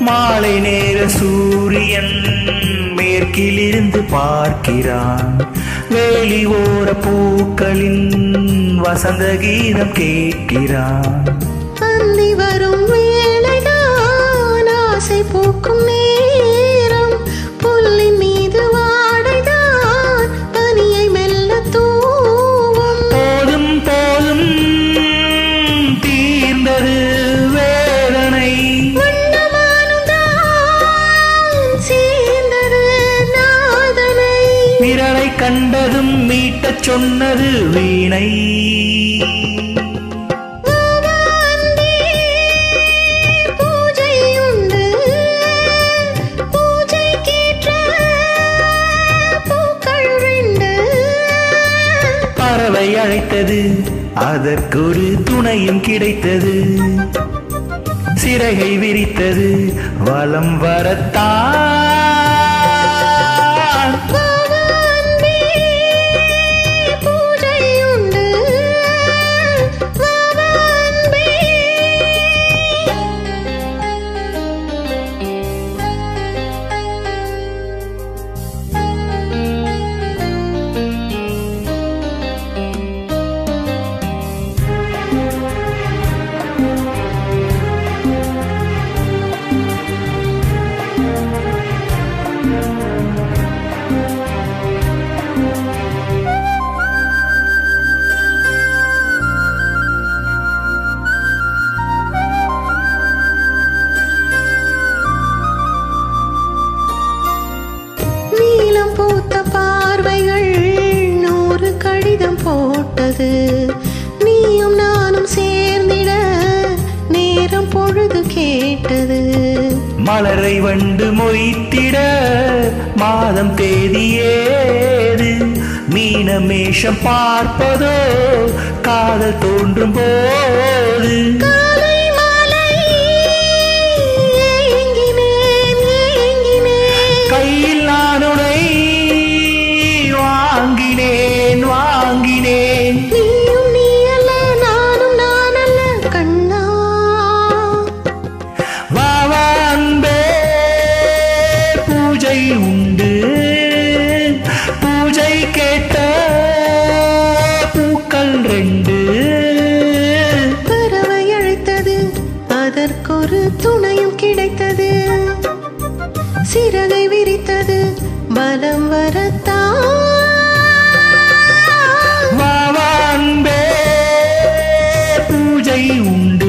மாலை நேர சூரியன் மேற்கிலிருந்து பார்க்கிறான் வேலி ஓர பூக்களின் வசந்த கீதம் கேட்கிறான் அந்தி வரும் வேளைதான் ஆசை பூக்கும் நேரம் புல்லின் மீது வாடைதான் பனியை மெல்ல தூவும் போதும் போதும் தீர்ந்தது வேதனை வண்ணமானுதான் சேர்ந்தது நாதனை விரலை கண்டதும் மீட்டச் சொன்னது வீணை பூஜை உண்டு பூஜைக்கேற்ற பூக்கள் ரெண்டு பறவை அழைத்தது அதற்கொரு துணையும் கிடைத்தது சிறகை விரித்தது வலம் வரத்தான் வாவான்பே, பூஜை உண்டு வாவான்பே. நீலம் பூத்த பார்வைகள் நூறு கடிதம் போட்டது நீயும் நானும் சேர்ந்திட நேரம் பொழுது கேட்டது மலரை வண்டு மொய்த்திட மாதம் தேதி ஏது மீனமேஷம் பார்ப்பதோ காதல் தோன்றும் போது காலை மாலை ஏங்கினேன் ஏங்கினேன் கையில் நானுனை வாங்கினேன் வாங்கினேன் நீயும் நீ அல்ல நானும் நான் அல்ல கண்ணா வா வா அன்பே பூஜை உண்டு பூஜை கேட்ட பூக்கள் ரெண்டு பறவை அழைத்தது அதற்கொரு துணையும் கிடைத்தது சிறகை விரித்தது பலம் வரத்தான் வா வா அன்பே பூஜை உண்டு